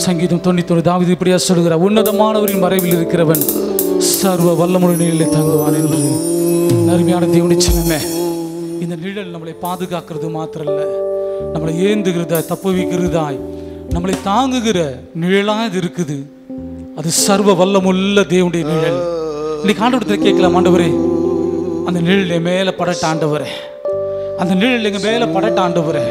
சங்கீதம் தொண்ணூத்தொன்று தாவிது இப்படியா சொல்கிறார் உன்னதமானவரின் மறைவில் இருக்கிறவன் சர்வ வல்லமுறை நிலையில் தங்குவான் என்று அருமையான தேவனி சின்னமே இந்த நிழல் நம்மளை பாதுகாக்கிறது மாத்திரம் இல்ல நம்மளை ஏந்துகிறதா தப்புவிக்கிறதாய் நம்மளை தாங்குகிற நிழலா இது இருக்குது அது சர்வ வல்லமுள்ள தேவனுடைய நிழல் இன்னைக்கு ஆண்டவரத்தில் கேட்கலாம் ஆண்டவரே அந்த நிழல் என் மேல படட்ட ஆண்டவரே அந்த நிழல் எங்க மேல படட்ட ஆண்டவரே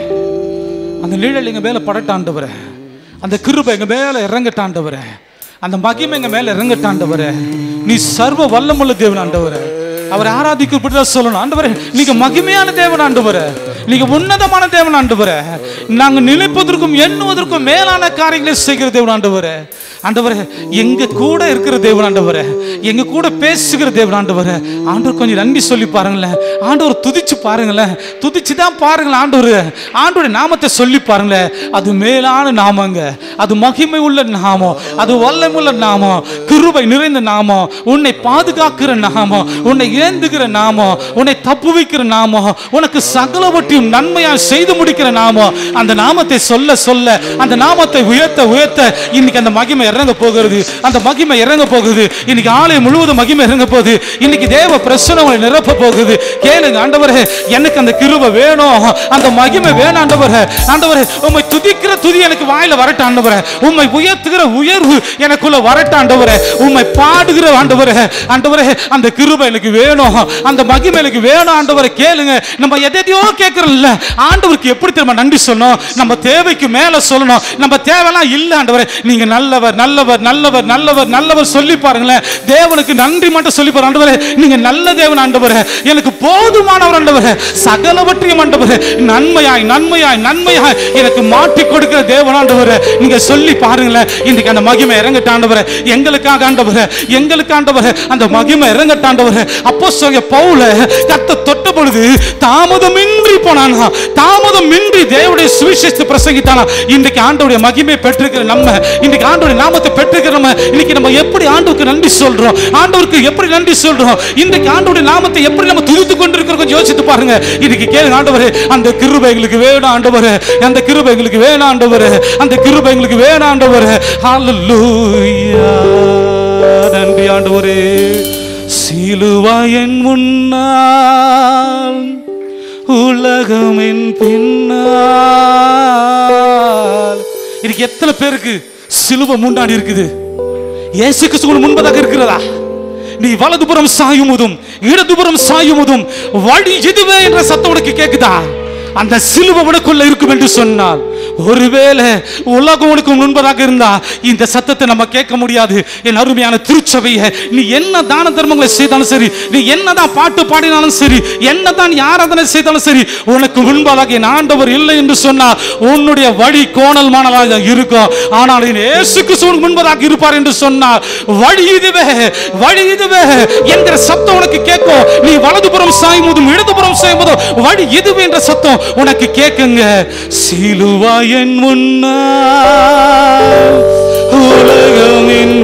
அந்த நிழல் எங்க மேல படட்ட ஆண்டவரே அந்த கிருபை எங்க மேல இறங்கட்ட ஆண்டவரே அந்த மகிமை எங்க மேல இறங்கட்ட ஆண்டவரே நீ சர்வ வல்லமுள்ள தேவன் ஆண்டவரே அவர் ஆராதிக்க இப்படிதான் சொல்லணும் ஆண்டவரே நீங்க மகிமையான தேவன் ஆண்டவரே நீங்க உன்னதமான தேவன் ஆண்டவரே நாங்க நினைப்பதற்கும் எண்ணுவதற்கும் மேலான காரியங்களை செய்கிற தேவன் ஆண்டவரே ஆண்டவரே எங்க கூட இருக்கிற தேவன் ஆண்டவரே எங்க கூட பேசுகிற தேவன் ஆண்டவரே ஆண்டவர் கொஞ்சம் நன்றி சொல்லி பாருங்களேன் ஆண்டவர் துதிச்சு பாருங்களேன் துதிச்சு தான் பாருங்களேன் ஆண்டவர் ஆண்டவருடைய நாமத்தை சொல்லி பாருங்களேன் அது மேலான நாமங்க அது மகிமை உள்ள நாமம் அது வல்லமை உள்ள நாமம் கிருபை நிறைந்த நாமம் உன்னை பாதுகாக்கிற நாமம் உன்னை ஏந்துகிற நாமம் உன்னை தப்புவிக்கிற நாமம் உனக்கு சகலவற்றையும் நன்மையா செய்து முடிக்கிற நாமம் அந்த நாமத்தை சொல்ல சொல்ல அந்த நாமத்தை உயர்த்த உயர்த்த இன்னைக்கு அந்த மகிமை இறங்க போகிறது அந்த மகிமை இறங்க போகுது இன்னைக்கு ஆலயம் முழுவதும் மகிமை இறங்க போகுது இன்னைக்கு தேவ பிரசனம் உங்களை நிரப்ப போகுது கேளுங்க ஆண்டவரே எனக்கு அந்த கிருபை வேணும் அந்த மகிமை வேணும் ஆண்டவரே ஆண்டவரே உம்மை துதிக்கிற துதி எனக்கு வாயில வரட்ட ஆண்டவரே உம்மை உயர்த்துகிற உயர்வு எனக்குள்ள வரட்ட ஆண்டவரே உம்மை பாடுகிற ஆண்டவரே ஆண்டவரே அந்த கிருபை எனக்கு வேணும் அந்த மகிமை எனக்கு வேணும் ஆண்டவரை கேளுங்க நம்ம எதையோ கேட்கறோம்ல ஆண்டவருக்கு எப்படி தெரியுமா நன்றி சொல்லணும் நம்ம தேவைக்கு மேல சொல்லணும் நம்ம தேவைலாம் இல்ல ஆண்டவரே நீங்க நல்லவர் நல்லவர் நல்லவர் நல்லவர் நல்லவர் சொல்லி பாருங்களேன் தேவனுக்கு நன்றி மட்டும் சொல்லி பாருங்க ஆண்டவரே நீங்க நல்ல தேவன் ஆண்டவரே எனக்கு போதுமானவர் ஆண்டவரே சகலவற்றையும் ஆண்டவரே நன்மையாய் நன்மையாய் நன்மையாய் எனக்கு மாற்றி கொடுக்கிற தேவன் ஆண்டவரே நீங்க சொல்லி பாருங்களேன் இன்னைக்கு அந்த மகிமை இறங்கட்ட ஆண்டவரே எங்களுக்காக ஆண்டவரே எங்களுக்கு ஆண்டவரே அந்த மகிமை இறங்கட்ட ஆண்டவரே அப்போ சொல்ல பவுல கத்த தொட்ட பொழுது தாமதமின்றி போனானா தாமதமின்றி தேவனுடைய சுவிசேஷத்தை பிரசங்கித்தானா இன்னைக்கு ஆண்டவருடைய மகிமை பெற்றிருக்கிற நம்ம இன்னைக்கு ஆண்டவருடைய நாமத்தை பெற்றிருக்கிற நம்ம இன்னைக்கு நம்ம எப்படி ஆண்டவருக்கு நன்றி சொல்றோம் ஆண்டவருக்கு எப்படி நன்றி சொல்றோம் இன்னைக்கு ஆண்டவருடைய நாமத்தை எப்படி நம்ம துதித்து கொண்டிருக்கிறோம் கொஞ்சம் யோசித்து பாருங்க இன்னைக்கு கேளுங்க ஆண்டவரே அந்த கிருபை எங்களுக்கு வேணும் ஆண்டவரே அந்த கிருபை எங்களுக்கு வேணும் ஆண்டவரே அந்த கிருபை எங்களுக்கு வேணும் ஆண்டவரே ஹalleluya நன்றி ஆண்டவரே சிலுவாயன் முன்னால் உலகம் என் பின்னால் இன்னைக்கு எத்தனை பேருக்கு சிலுவை முன்னாடி இருக்குது இயேசு கிறிஸ்துவுக்கு முன்பதாக இருக்கிறதா நீ வலதுபுறம் சாயுமுதும் இடதுபுறம் சாயுமுதும் வழி இதுவே என்ற சத்தம் உனக்கு கேக்குதா அந்த சிலுவை உனக்குள்ள இருக்கும் என்று சொன்னால் ஒருவேளை உலகம் உனக்கு முன்பதாக இருந்தா இந்த சத்தத்தை நம்ம கேட்க முடியாது என் அருமையான திருச்சபையை நீ என்ன தான தர்மங்களை செய்தாலும் சரி நீ என்னதான் பாட்டு பாடினாலும் சரி என்னதான் ஆராதனை செய்தாலும் சரி உனக்கு முன்பதாக என் ஆண்டவர் இல்லை என்று சொன்னால் உன்னுடைய வழி கோணல் மாணலாக இருக்கும் ஆனால் என் இயேசு கிறிஸ்துவுக்கு முன்பதாக இருப்பார் என்று சொன்னால் வழி இதுவே வழி இதுவே என்கிற சத்தம் உனக்கு கேட்கும் நீ வலதுபுறம் சாயும்போதும் இடதுபுறம் சாயும்போதும் வழி இதுவே என்ற சத்தம் உனக்கு கேட்குங்க சிலுவாயன் முன்னால் உலகமின்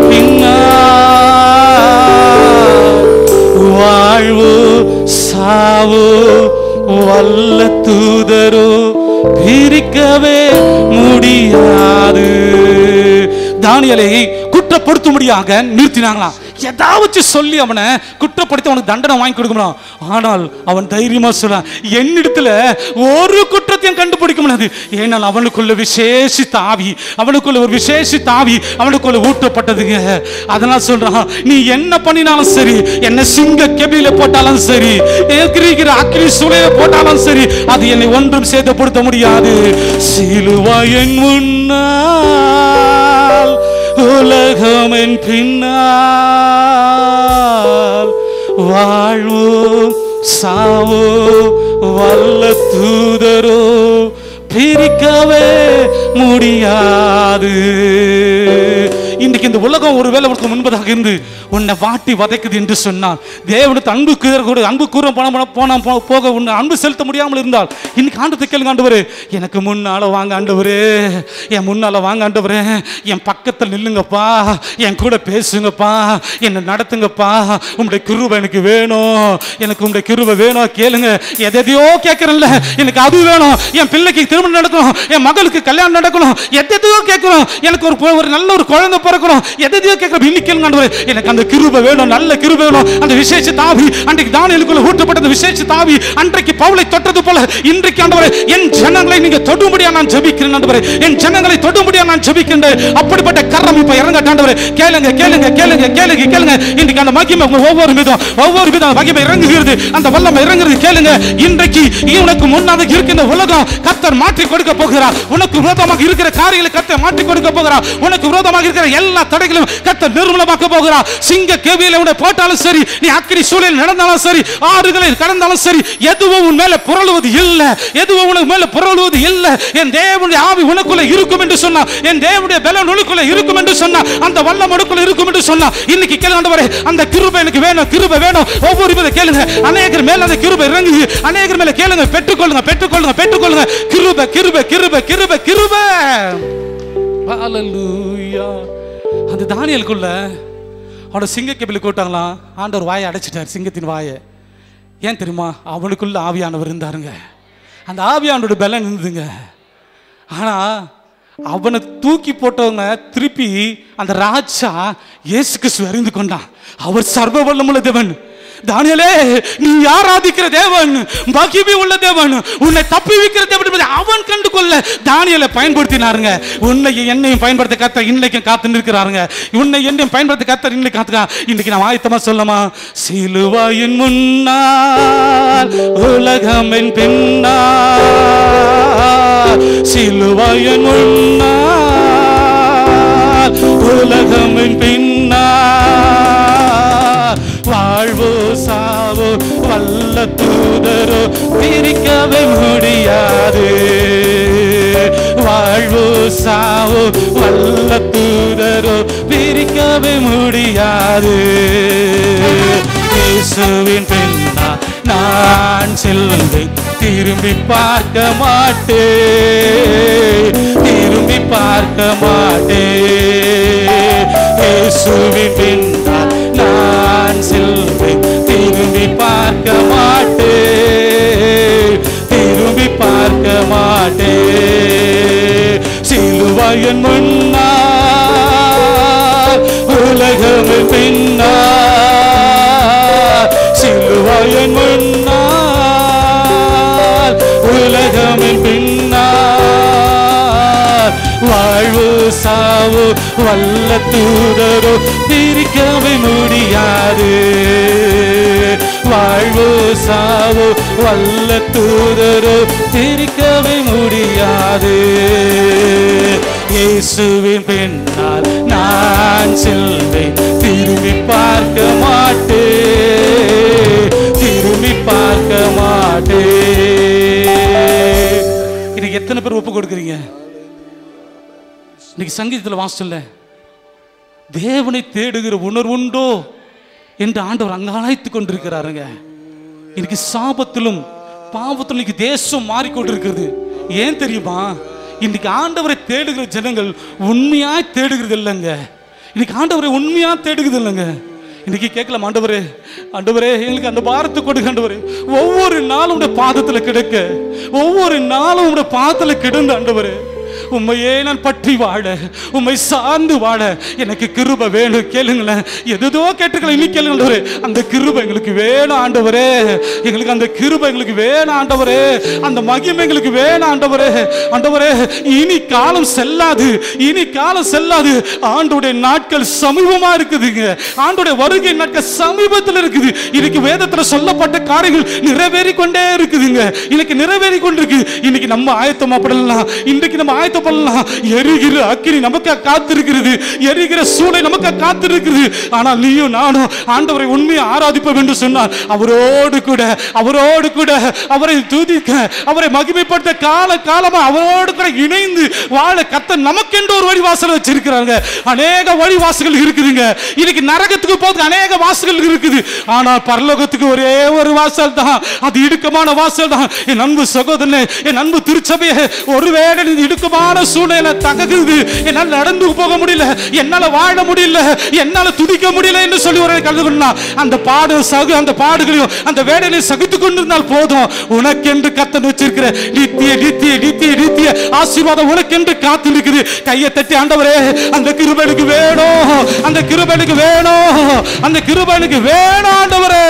பின்னால் வாழ்வு சாவு வல்ல தூதரோ பிரிக்கவே முடியாது தானியலை குற்றப்படுத்தும்படியாக நிறுத்தினாங்களாம் ஏதாவது சொல்லி அவனை குற்றப்படுத்தி அவனுக்கு தண்டனை வாங்கி கொடுக்கணும் ஆனால் அவன் தைரியமா சொல்றான் என்னிடத்துல ஒரு குற்றத்தையும் கண்டுபிடிக்க முடியாது ஏனால் அவனுக்குள்ள விசேஷித்த ஆவி அவனுக்குள்ள ஒரு விசேஷித்த ஆவி அவனுக்குள்ள ஊற்றப்பட்டதுங்க அதனால் சொல்றான் நீ என்ன பண்ணினாலும் சரி என்ன சிங்க கெபில போட்டாலும் சரி எகிரிகிற அக்கினி சூளையில போட்டாலும் சரி அது என்னை ஒன்றும் சேதப்படுத்த முடியாது சிலுவாயன் முன்னால் உலகமென் பின்னால் வாழ்வோ சாவோ வல்ல தூதரோ பிரிக்கவே முடியாது இன்றைக்கு இந்த உலகம் ஒரு வேலை ஒருத்தர் முன்பதாக இருந்து உன்னை வாட்டி வதைக்குது என்று சொன்னால் தேவனுக்கு அன்பு கூற கூட அன்பு கூற போன போன- போனா போ- போக உன்னை அன்பு செலுத்த முடியாமல் இருந்தால் இன்னைக்கு ஆண்டத்தை கேளுங்க ஆண்டவரே எனக்கு முன்னால வாங்க ஆண்டவரே என் முன்னால வாங்க ஆண்டவரே என் பக்கத்தில் நில்லுங்கப்பா என் கூட பேசுங்கப்பா என்னை நடத்துங்கப்பா உங்களுடைய கிருபை எனக்கு வேணும் எனக்கு உங்களுடைய கிருபை வேணும் கேளுங்க எதையோ கேட்கறேன்ல எனக்கு அது வேணும் என் பிள்ளைக்கு திருமணம் நடக்கணும் என் மகளுக்கு கல்யாணம் நடக்கணும் எதையோ கேட்கணும் எனக்கு ஒரு பொ- ஒரு நல்ல ஒரு குழந்தை பிறக்கணும் எதையோ கேட்கறோம் இன்னைக்கு கேளுங்க ஆண்டவரே எனக்கு அந்த கிருபை வேணும் நல்ல கிருபை வேணும் அந்த விசேஷ தாவி அன்றைக்கு தானியலுக்குள்ள ஊட்டப்பட்டது விசேஷ தாவி அன்றைக்கு பவுலை தொட்டது போல இன்றைக்கு ஆண்டவரே என் ஜனங்களை நீங்க தொடும்படியா நான் ஜெபிக்கிறேன் ஆண்டவரே என் ஜனங்களை தொடும்படியா நான் ஜெபிக்கின்றேன் அப்படிப்பட்ட கரம் இப்ப இறங்கட்டும் ஆண்டவரே கேளுங்க கேளுங்க கேளுங்க கேளுங்க கேளுங்க இன்னைக்கு அந்த மகிமை உங்க ஒவ்வொரு விதம் ஒவ்வொரு விதம் மகிமை இறங்குகிறது அந்த வல்லமை இறங்குறது கேளுங்க இன்றைக்கு உனக்கு முன்னாக இருக்கின்ற உலகம் கர்த்தர் மாற்றி கொடுக்க போகிறார் உனக்கு விரோதமாக இருக்கிற காரியங்களை கர்த்தர் மாற்றி கொடுக்க போகிறார் உனக்கு விரோதமாக இருக்கிற எல்லா தடைகளும் கர்த்தர் நிர்மூலமாக்க போகிறார் சிங்க கேவியில உன்னை போட்டாலும் சரி நீ அக்கினி சூழலில் நடந்தாலும் சரி ஆறுகளை கடந்தாலும் சரி எதுவும் உன் மேல புரளுவது இல்லை எதுவும் உனக்கு மேல புரளுவது இல்லை என் தேவனுடைய ஆவி உனக்குள்ள இருக்கும் என்று சொன்னா என் தேவனுடைய பலன் உனக்குள்ள இருக்கும் என்று சொன்னா அந்த வல்லம் உனக்குள்ள இருக்கும் என்று சொன்னா இன்னைக்கு கேளுங்க அந்த கிருபை எனக்கு வேணும் கிருபை வேணும் ஒவ்வொரு வித கேளுங்க அநேகர் மேல அந்த கிருபை இறங்குது அநேகர் மேல கேளுங்க பெற்றுக்கொள்ளுங்க பெற்றுக்கொள்ளுங்க பெற்றுக்கொள்ளுங்க கிருபை கிருபை கிருபை கிருபை கிருபை ஹalleluya அந்த தானியலுக்குள்ள அவனோட சிங்க கெபில கூட்டாங்களாம் ஆண்டவர் வாயை அடைச்சிட்டார் சிங்கத்தின் வாயை ஏன் தெரியுமா அவனுக்குள்ள ஆவியானவர் இருந்தாருங்க அந்த ஆவியானோட பலன் இருந்துங்க ஆனா அவனை தூக்கி போட்டவங்க திருப்பி அந்த ராஜா இயேசு கிறிஸ்து அறிந்து கொண்டான் அவர் சர்வ வல்லமுள்ள தேவன் தானியலே நீ ஆராதிக்கிற தேவன் மகிமை உள்ள தேவன் உன்னை தப்பி வைக்கிற தேவன் என்பதை அவன் கண்டு கொள்ள தானியலை பயன்படுத்தினாருங்க உன்னை என்னையும் பயன்படுத்த கத்த இன்னைக்கும் காத்து நிற்கிறாருங்க உன்னை என்னையும் பயன்படுத்த கத்த இன்னைக்கு காத்துக்கா இன்னைக்கு நான் ஆயத்தமா சொல்லமா சிலுவாயின் முன்னால் உலகம் என் பின்னால் சிலுவாயின் முன்னால் உலகம் என் பின்னால் வாழ்வோ சாவோ வல்ல தூதரோ பிரிக்கவே முடியாது வாழ்வோ சாவோ வல்ல தூதரோ பிரிக்கவே முடியாது இயேசுவின் பின்னா நான் செல்வேன் திரும்பி பார்க்க மாட்டேன் திரும்பி பார்க்க மாட்டேன் இயேசுவின் பின்னால் நான் செல்வேன் திரும்பி பார்க்க மாட்டேன் திரும்பி பார்க்க மாட்டேன் சிலுவையன் முன்னால் உலகம் பின்னால் சிலுவையன் முன்னால் உலகமின் பின்னால் வாழ்வு சாவு வல்ல தூதரோ பிரிக்கவே முடியாது வாழ்வு சாவு வல்ல தூதரோ பிரிக்கவே முடியாது இயேசுவின் பின்னால் நான் செல்வேன் திரும்பி பார்க்க மாட்டேன் திரும்பி பார்க்க மாட்டேன் இன்னைக்கு எத்தனை பேர் ஒப்பு கொடுக்குறீங்க இன்னைக்கு சங்கீதத்தில் வாசல்ல தேவனை தேடுகிற உணர்வுண்டோ என்று ஆண்டவர் அங்காய்த்து கொண்டிருக்கிறாருங்க இன்னைக்கு சாபத்திலும் பாவத்திலும் இன்னைக்கு தேசம் மாறிக்கொண்டிருக்கிறது ஏன் தெரியுமா இன்னைக்கு ஆண்டவரை தேடுகிற ஜனங்கள் உண்மையாய் தேடுகிறது இல்லைங்க இன்னைக்கு ஆண்டவரை உண்மையா தேடுகிறது இல்லைங்க இன்னைக்கு கேட்கலாம் ஆண்டவரே ஆண்டவரே எங்களுக்கு அந்த பாரத்தை கொடுங்க ஆண்டவரே ஒவ்வொரு நாளும் உடைய பாதத்துல கிடக்க ஒவ்வொரு நாளும் உடைய பாதத்துல கிடந்த ஆண்டவரே உண்மையே நான் பற்றி வாழ உண்மை சார்ந்து வாழ எனக்கு கிருபை வேணும் கேளுங்களேன் எதுதோ கேட்டுக்கலாம் இன்னைக்கு கேளுங்க ஆண்டவரே அந்த கிருபை எங்களுக்கு வேணும் ஆண்டவரே எங்களுக்கு அந்த கிருபை எங்களுக்கு வேணும் ஆண்டவரே அந்த மகிமை எங்களுக்கு வேணும் ஆண்டவரே ஆண்டவரே இனி காலம் செல்லாது இனி காலம் செல்லாது ஆண்டோடைய நாட்கள் சமீபமா இருக்குதுங்க ஆண்டோடைய வருகை நாட்கள் சமீபத்தில் இருக்குது இன்னைக்கு வேதத்துல சொல்லப்பட்ட காரியங்கள் நிறைவேறி கொண்டே இருக்குதுங்க இன்னைக்கு நிறைவேறி கொண்டிருக்கு இன்னைக்கு நம்ம ஆயத்தம் அப்படிலாம் இன்றைக்கு நம்ம ஆயத்தம் போலாம் எரிகிற அக்கினி நமக்கு காத்திருக்கிறது எரிகிற சூளை நமக்கு காத்திருக்கிறது ஆனால் நீயும் நானும் ஆண்டவரை உண்மையை ஆராதிப்போம் என்று சொன்னார் அவரோடு கூட அவரோடு கூட அவரை துதிக்க அவரை மகிமைப்படுத்த கால காலமா அவரோடு கூட இணைந்து வாழ கத்த நமக்கென்று ஒரு வழி வாசல் வச்சிருக்கிறாங்க அநேக வழி வாசல்கள் இருக்குதுங்க இன்னைக்கு நரகத்துக்கு போது அநேக வாசல்கள் இருக்குது ஆனால் பரலோகத்துக்கு ஒரே ஒரு வாசல் தான் அது இடுக்கமான வாசல் தான் என் அன்பு சகோதரனே என் அன்பு திருச்சபையே ஒருவேளை இந்த இடுக்கமான சூழ்நிலை தகக்குது என்னால் நடந்து போக முடியல என்னால வாழ முடியல என்னால துதிக்க முடியல என்று சொல்லி ஒரு கலந்து கொண்டா அந்த பாடு சகு அந்த பாடுகளையும் அந்த வேடனை சகித்து கொண்டிருந்தால் போதும் உனக்கென்று கத்தன் வச்சிருக்கிற நித்திய நித்திய நித்திய நித்திய ஆசீர்வாதம் உனக்கென்று காத்து இருக்குது கையை தட்டி ஆண்டவரே அந்த கிருபனுக்கு வேணும் அந்த கிருபனுக்கு வேணும் அந்த கிருபனுக்கு வேணும் ஆண்டவரே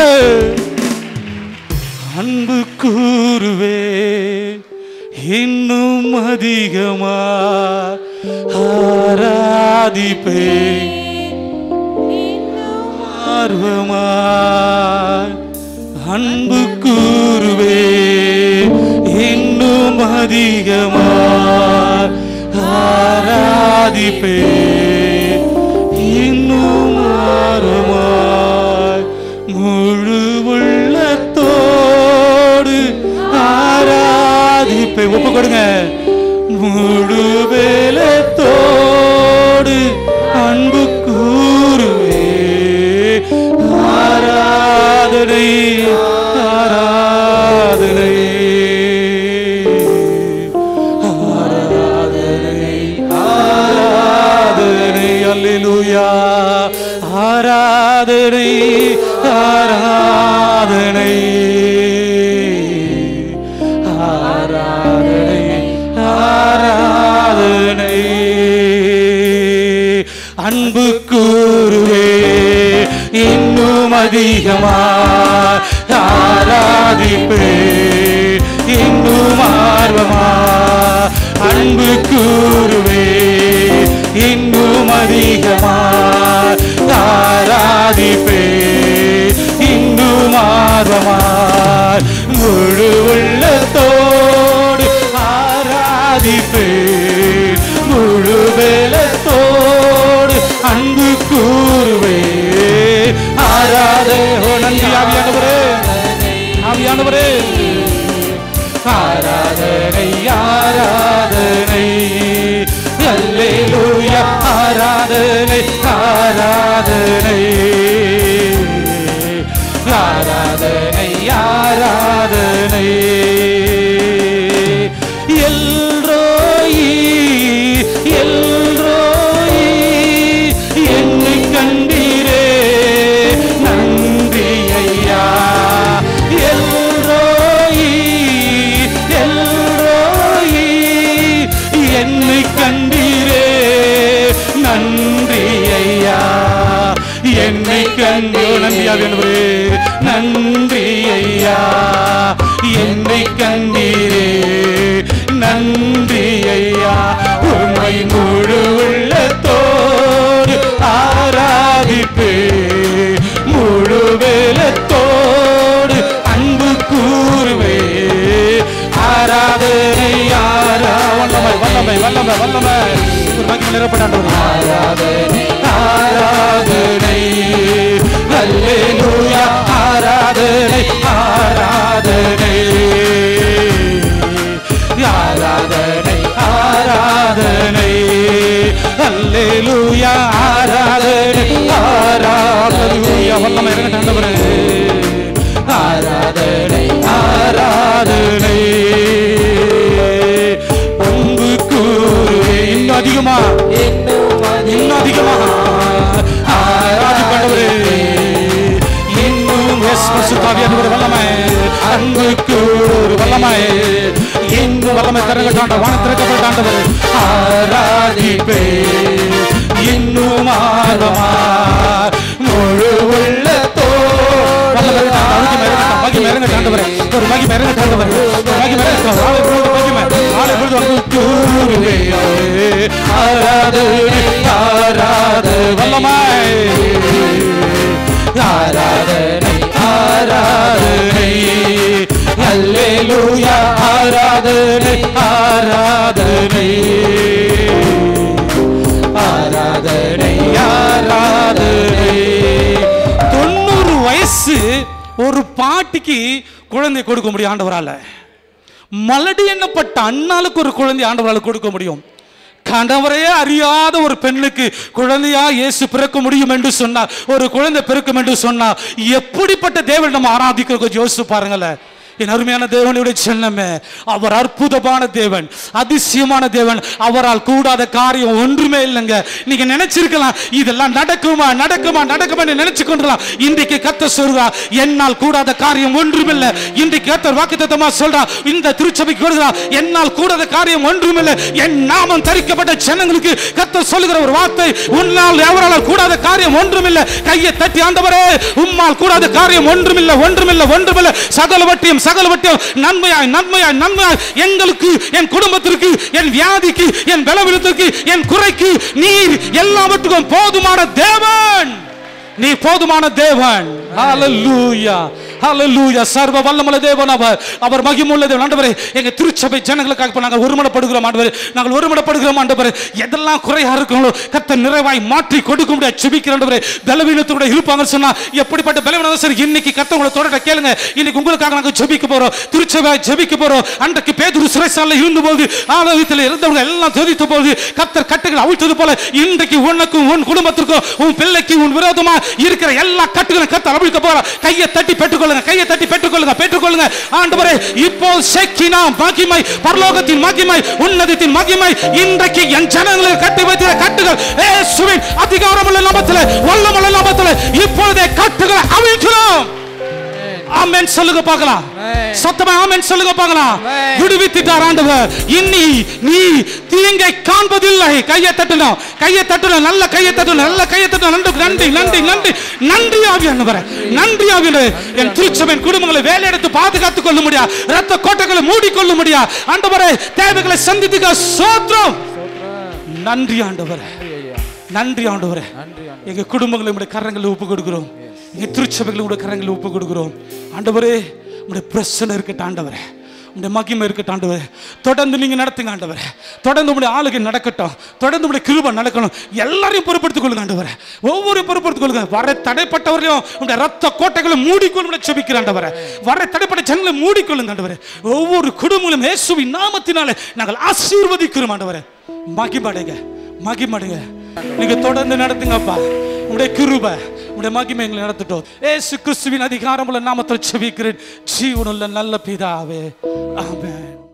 அன்பு கூறுவே இன்னும் அதிகமா ஆராதிப்பே ஆர்வமா அன்பு கூறுவே இன்னும் அதிகமா ஆராதிப்பே இன்னும் ஆர்வமாய் முழு உள்ளத்தோடு ஆராதிப்பை ஒப்பு கொடுங்க முழு வேலத்தோடு அன்பு கூறுவே ஆராதனை ஆராதனை ஆராதனை ஆராதனை அல்லேலூயா ஆராதனை ஆராதனை ஆராதனை ஆராதனை அன்பு கூறுவே இன்னும் அதிகமா ஆராதிப்பே இன்னும் ஆர்வமா அன்பு கூறுவே இன்னும் அதிகமா ஆராதிப்பே இன்னும் ஆர்வமா முழு உள்ளத்தோடு ஆராதிப்பே முழு வேலத்தோடு அன்பு கூறுவே ஆராதே ஓ நன்றி ஆவியானவரே ஆவியானவரே ஆராதனை ஆராதனை அல்லேலூயா ஆராதனை ஆராதனை ஆராதனை ஆராதனை எல்ரோயி எல்ரோயி என்னை கண்டீரே நன்றி ஐயா எல்ரோயி எல்ரோயி என்னை கண்டீரே நன்றி ஐயா என்னை கண்டு நன்றியாவே நன்றி ஐயா என்னை கண்டீரே நன்றி ஐயா உண்மை முழு உள்ளத்தோடு ஆராதிப்பே முழு வேலத்தோடு அன்பு கூறுவே ஆராதனை ஆரா வல்லமை வல்லமை வல்லமை வல்லமை ஒரு மகிமை நிரப்படாண்டவர் ஆராதனை ஆராதனை அல்லேலூயா ஆராதனை ஆராதனை ஆராதனை ஆராதனை அல்லேலூயா ஆராதனை ஆராதனை வல்லமை இறங்கட்டாண்டவரே ஆராதனை ஆராதனை அன்பு கூறுவே இன்னும் அதிகமா இன்னும் அதிகமா ஆராதிப்பண்டவரே இன்னும் எஸ் பசுத்தாவியானவர் வல்லமை அன்பு கூறு வல்லமை இன்னும் வல்லமை திறங்கட்டாண்ட வான திறக்கப்பட்டாண்டவர் ஆராதிப்பே இன்னும் ஆர்வமா முழு உள்ளத்தோ மகி மருங்க தாண்டவரே ஒரு மகி மருங்க தாண்டவரே ஒரு மகி மருங்க ஆளை பொழுது மகி ஆளை பொழுது வந்து கூறுவே ஆராதனை ஆராத வல்லமாய் ஆராதனை ஆராதனை அல்லேலூயா ஆராதனை ஆராதனை ஒரு பாட்டிக்கு குழந்தை கொடுக்க முடியும் ஆண்டவரால மலடி எண்ணப்பட்ட அண்ணாளுக்கு ஒரு குழந்தை ஆண்டவரால் கொடுக்க முடியும் கணவரே அறியாத ஒரு பெண்ணுக்கு குழந்தையா இயேசு பிறக்க முடியும் என்று சொன்னார் ஒரு குழந்தை பிறக்கும் என்று சொன்னார் எப்படிப்பட்ட தேவன் நம்ம ஆராதிக்கிறோம் கொஞ்சம் யோசிச்சு பாருங்களேன் என் அருமையான தேவனுடைய செல்லமே அவர் அற்புதமான தேவன் அதிசயமான தேவன் அவரால் கூடாத காரியம் ஒன்றுமே இல்லைங்க நீங்க நினைச்சிருக்கலாம் இதெல்லாம் நடக்குமா நடக்குமா நடக்குமா நினைச்சு கொண்டுலாம் இன்றைக்கு கத்த சொல்றா என்னால் கூடாத காரியம் ஒன்றுமில்லை இன்றைக்கு கத்தர் வாக்குத்தத்தமா சொல்றா இந்த திருச்சபைக்கு வருகிறா என்னால் கூடாத காரியம் ஒன்றுமில்லை என் நாமம் தரிக்கப்பட்ட ஜனங்களுக்கு கத்தர் சொல்லுகிற ஒரு வார்த்தை உன்னால் எவரால் கூடாத காரியம் ஒன்றுமில்லை கையை தட்டி ஆண்டவரே உம்மால் கூடாத காரியம் ஒன்றுமில்லை ஒன்றுமில்லை ஒன்றுமில்லை சகலவற்றையும் சகலவற்றையும் நன்மையாய் நன்மையாய் நன்மையாய் எங்களுக்கு என் குடும்பத்திற்கு என் வியாதிக்கு என் பலவீனத்திற்கு என் குறைக்கு நீர் எல்லாவற்றுக்கும் போதுமான தேவன் நீ போதுமான தேவன் ஹalleluya ஹalleluya சர்வ வல்லமுள்ள தேவன் அவர் அவர் மகிமுள்ள தேவன் ஆண்டவரே எங்க திருச்சபை ஜனங்களுக்காக இப்ப நாங்கள் ஒருமனப்படுகிறோம் ஆண்டவரே நாங்கள் ஒருமனப்படுகிறோம் ஆண்டவரே எதெல்லாம் குறையா இருக்கங்களோ கத்த நிறைவாய் மாற்றி கொடுக்க முடியாது செபிக்கிற ஆண்டவரே பலவீனத்தோட இருப்பாங்க சொன்னா எப்படிப்பட்ட பலவீனம் சரி இன்னைக்கு கத்த உங்களை தொடர கேளுங்க இன்னைக்கு உங்களுக்காக நாங்கள் ஜெபிக்க போறோம் திருச்சபை ஜெபிக்க போறோம் அன்றைக்கு பேதுரு சிறைசாலையில் இருந்தபோது ஆலயத்தில் இருந்தவங்க எல்லாம் ஜெபித்த போது கத்தர் கட்டுகள் அவிழ்த்தது போல இன்றைக்கு உனக்கும் உன் குடும்பத்திற்கும் உன் பிள்ளைக்கு உன் விரோதமா இருக்கிற எல்லா கட்டுகளும் கத்தர் அவிழ்க்க போற கையை தட்டி பெற்றுக்கொள்ளுங்க கையை தட்டி பெற்றுக்கொள்ளுங்க பெற்றுக்கொள்ளுங்க ஆண்டவரே இப்போ செக்கினா மகிமை பரலோகத்தின் மகிமை உன்னதத்தின் மகிமை இன்றைக்கு என் ஜனங்களை கட்டி வைத்திருக்கிற கட்டுகள் இயேசுவின் அதிகாரமுள்ள நாமத்திலே வல்லமுள்ள நாமத்திலே இப்பொழுதே கட்டுகளை அவிழ்க்கிறோம் ஆமென் சொல்லுங்க பார்க்கலாம் சத்தமா ஆமென் சொல்லுங்க பார்க்கலாம் விடுவித்துட்டார் ஆண்டவர் இனி நீ தீங்கை காண்பதில்லை கையை தட்டணும் கையை தட்டணும் நல்ல கையை தட்டணும் நல்ல கையை தட்டணும் நன்றி நன்றி நன்றி நன்றி நன்றி ஆவியானவரே நன்றி ஆவியானவரே என் திருச்சபையின் குடும்பங்களை வேலையெடுத்து பாதுகாத்துக் கொள்ள முடியா ரத்த கோட்டைகளை மூடிக்கொள்ள முடியா ஆண்டவரே தேவைகளை சந்தித்துக்க சோத்திரம் நன்றி ஆண்டவரே நன்றி ஆண்டவரே எங்க குடும்பங்களை உடைய கரங்களில் ஒப்பு கொடுக்கிறோம் எங்க திருச்சபைகளை உடைய கரங்களில் ஒப்பு கொடுக்கிறோம் ஆண்டவரே உடைய பிரச்சனை இருக்கட்டும் ஆண்டவரே உடைய மகிமை இருக்கட்டும் ஆண்டவரே தொடர்ந்து நீங்க நடத்துங்க ஆண்டவரே தொடர்ந்து உடைய ஆளுகை நடக்கட்டும் தொடர்ந்து உடைய கிருபை நடக்கணும் எல்லாரையும் பொறுப்படுத்திக் கொள்ளுங்க ஆண்டவரே ஒவ்வொரு பொறுப்படுத்திக் கொள்ளுங்க வர தடைப்பட்டவரையும் உடைய ரத்த கோட்டைகளை மூடிக்கொள்ளும் செபிக்கிற ஆண்டவரே வர தடைப்பட்ட ஜனங்களை மூடிக்கொள்ளுங்க ஆண்டவரே ஒவ்வொரு குடும்பங்களும் இயேசுவின் நாமத்தினாலே நாங்கள் ஆசீர்வதிக்கிறோம் ஆண்டவரே மகிமடைங்க மகிமடைங்க நீங்க தொடர்ந்து நடத்துங்கப்பா உடைய கிருபை உடைய மகிமை எங்களை நடத்தட்டும் ஏசு கிறிஸ்துவின் அதிகாரமுள்ள நாமத்தில் செபிக்கிறேன் ஜீவனுள்ள நல்ல பிதாவே ஆமென்